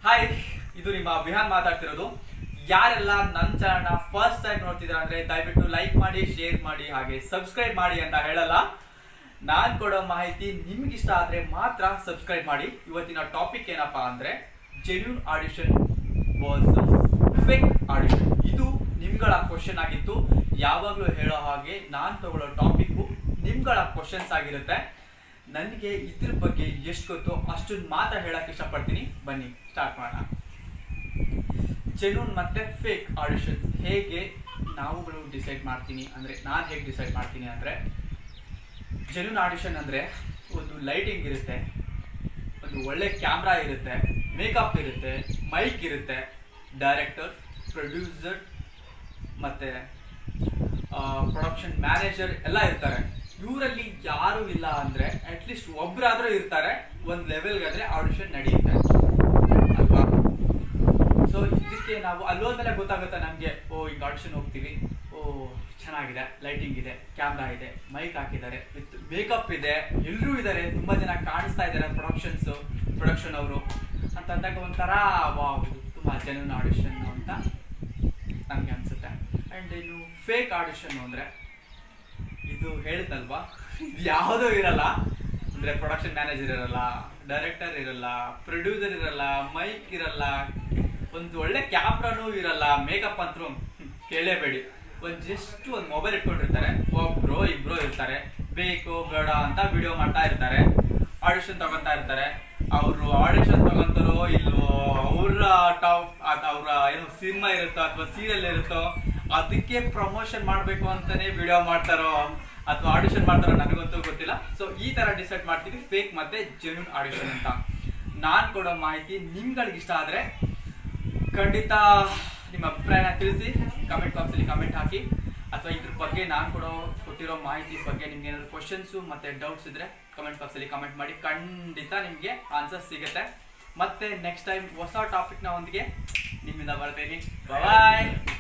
hi ಇದು ನಿಮ್ಮ ವಿಹಾನ್ ಮಾತಾಡ್ತಿರೋದು ಯಾರೆಲ್ಲ ನನ್ನ ಚಾನಲ್ನ ಫಸ್ಟ್ ಟೈಮ್ ನೋಡ್ತಿದ್ರ ಅಂದ್ರೆ ದಯವಿಟ್ಟು ಲೈಕ್ ಮಾಡಿ ಶೇರ್ ಮಾಡಿ ಹಾಗೆ ಸಬ್ಸ್ಕ್ರೈಬ್ ಮಾಡಿ ಅಂತ ಹೇಳಲ್ಲ ನಾನ್ ಕೊಡೋ ಮಾಹಿತಿ ನಿಮ್ಗೆ ಇಷ್ಟ ಆದ್ರೆ ಮಾತ್ರ ಸಬ್ಸ್ಕ್ರೈಬ್ ಮಾಡಿ ಇವತ್ತಿನ ಟಾಪಿಕ್ ಏನಪ್ಪಾ ಅಂದ್ರೆ genuine audition versus fake audition ಇದು ನಿಮ್ಗಳ ಕ್ವಶನ್ ಆಗಿತ್ತು ಯಾವಾಗಲೂ ಹೇಳೋ ಹಾಗೆ ನಾನ್ ತಗೊಳ್ಳೋ ಟಾಪಿಕ್ ನಿಮ್ಗಳ ಕ್ವಶನ್ಸ್ ಆಗಿರುತ್ತೆ ನನಗೆ ಇದ್ರ ಬಗ್ಗೆ ಎಷ್ಟು ಗೊತ್ತೋ ಅಷ್ಟನ್ನು ಮಾತ್ರ ಹೇಳಕ್ ಇಷ್ಟಪಡ್ತೀನಿ ಬನ್ನಿ ಸ್ಟಾರ್ಟ್ ಮಾಡೋಣ ಜೆನ್ಯೂನ್ ಮತ್ತೆ ಫೇಕ್ ಆಡಿಷನ್ಸ್ ಹೇಗೆ ನಾವುಗಳು ಡಿಸೈಡ್ ಮಾಡ್ತೀನಿ ಅಂದರೆ ನಾನು ಹೇಗೆ ಡಿಸೈಡ್ ಮಾಡ್ತೀನಿ ಅಂದರೆ ಜೆನ್ಯೂನ್ ಆಡಿಷನ್ ಅಂದರೆ ಒಂದು ಲೈಟಿಂಗ್ ಇರುತ್ತೆ ಒಂದು ಒಳ್ಳೆ ಕ್ಯಾಮ್ರಾ ಇರುತ್ತೆ ಮೇಕಪ್ ಇರುತ್ತೆ ಮೈಕ್ ಇರುತ್ತೆ ಡೈರೆಕ್ಟರ್ ಪ್ರೊಡ್ಯೂಸರ್ ಮತ್ತು ಪ್ರೊಡಕ್ಷನ್ ಮ್ಯಾನೇಜರ್ ಎಲ್ಲ ಇರ್ತಾರೆ ಇವರಲ್ಲಿ ಯಾರು ಇಲ್ಲ ಅಂದರೆ ಅಟ್ಲೀಸ್ಟ್ ಒಬ್ಬರಾದರೂ ಇರ್ತಾರೆ ಒಂದು ಲೆವೆಲ್ಗಾದರೆ ಆಡಿಷನ್ ನಡೆಯುತ್ತೆ ಅಲ್ವಾ ಸೊ ಇದಕ್ಕೆ ನಾವು ಅಲ್ಲೋದ್ಮೇಲೆ ಗೊತ್ತಾಗುತ್ತೆ ನಮಗೆ ಓ ಈಗ ಆಡಿಷನ್ ಹೋಗ್ತೀವಿ ಓ ಚೆನ್ನಾಗಿದೆ ಲೈಟಿಂಗ್ ಇದೆ ಕ್ಯಾಮ್ರಾ ಇದೆ ಮೈಕ್ ಹಾಕಿದ್ದಾರೆ ವಿತ್ ಮೇಕಪ್ ಇದೆ ಎಲ್ಲರೂ ಇದ್ದಾರೆ ತುಂಬ ಜನ ಕಾಣಿಸ್ತಾ ಇದ್ದಾರೆ ಪ್ರೊಡಕ್ಷನ್ಸ್ ಪ್ರೊಡಕ್ಷನ್ ಅವರು ಅಂತ ಅಂದಾಗ ಒಂಥರ ವಾವ್ ಇದು ತುಂಬ ಜೆನ್ಯೂನ್ ಆಡಿಷನ್ ಅಂತ ನನಗೆ ಅನಿಸುತ್ತೆ ಆ್ಯಂಡ್ ಇನ್ನು ಫೇಕ್ ಆಡಿಷನ್ ಅಂದರೆ ಇದು ಹೇಳಿದ್ನಲ್ವಾ ಇದು ಯಾವುದೂ ಇರಲ್ಲ ಅಂದರೆ ಪ್ರೊಡಕ್ಷನ್ ಮ್ಯಾನೇಜರ್ ಇರಲ್ಲ ಡೈರೆಕ್ಟರ್ ಇರಲ್ಲ ಪ್ರೊಡ್ಯೂಸರ್ ಇರಲ್ಲ ಮೈಕ್ ಇರಲ್ಲ ಒಂದು ಒಳ್ಳೆ ಕ್ಯಾಮ್ರಾನೂ ಇರಲ್ಲ ಮೇಕಪ್ ಅಂತೂ ಕೇಳಲೇಬೇಡಿ ಒಂದು ಜಸ್ಟ್ ಒಂದು ಮೊಬೈಲ್ ಇಟ್ಕೊಂಡಿರ್ತಾರೆ ಒಬ್ರು ಇಬ್ರು ಇರ್ತಾರೆ ಬೇಕು ಬೇಡ ಅಂತ ವಿಡಿಯೋ ಮಾಡ್ತಾ ಇರ್ತಾರೆ ಆಡಿಷನ್ ತಗೊಂತಾ ಇರ್ತಾರೆ ಅವರು ಆಡಿಷನ್ ತಗೊಂತಾರೋ ಇಲ್ವೋ ಅವರ ಟಾಪ್ ಅವರ ಏನು ಸಿನಿಮಾ ಇರುತ್ತೋ ಅಥವಾ ಸೀರಿಯಲ್ ಇರುತ್ತೋ ಅದಕ್ಕೆ ಪ್ರಮೋಷನ್ ಮಾಡಬೇಕು ಅಂತಾನೆ ವಿಡಿಯೋ ಮಾಡ್ತಾರೋ ಅಥವಾ ಆಡಿಷನ್ ಮಾಡ್ತಾರೋ ನನಗಂತೂ ಗೊತ್ತಿಲ್ಲ ಸೊ ಈ ತರ ಡಿಸೈಡ್ ಮಾಡ್ತೀವಿ ಫೇಕ್ ಮತ್ತೆ ಜೆನ್ಯೂನ್ ಆಡಿಷನ್ ಅಂತ ನಾನು ಕೊಡೋ ಮಾಹಿತಿ ನಿಮ್ಗಳಿಗೆ ಇಷ್ಟ ಆದ್ರೆ ಖಂಡಿತ ನಿಮ್ಮ ಅಭಿಪ್ರಾಯನ ತಿಳಿಸಿ ಕಮೆಂಟ್ ಬಾಕ್ಸಲ್ಲಿ ಕಮೆಂಟ್ ಹಾಕಿ ಅಥವಾ ಇದ್ರ ಬಗ್ಗೆ ನಾನು ಕೊಡೋ ಕೊಟ್ಟಿರೋ ಮಾಹಿತಿ ಬಗ್ಗೆ ನಿಮ್ಗೆ ಏನಾದ್ರು ಕ್ವಶನ್ಸು ಮತ್ತೆ ಡೌಟ್ಸ್ ಇದ್ರೆ ಕಮೆಂಟ್ ಬಾಕ್ಸಲ್ಲಿ ಕಮೆಂಟ್ ಮಾಡಿ ಖಂಡಿತ ನಿಮಗೆ ಆನ್ಸರ್ ಸಿಗುತ್ತೆ ಮತ್ತೆ ನೆಕ್ಸ್ಟ್ ಟೈಮ್ ಹೊಸ ಟಾಪಿಕ್ನ ಒಂದಿಗೆ ನಿಮ್ಮಿಂದ ಬರ್ತೀನಿ ಬಾಯ್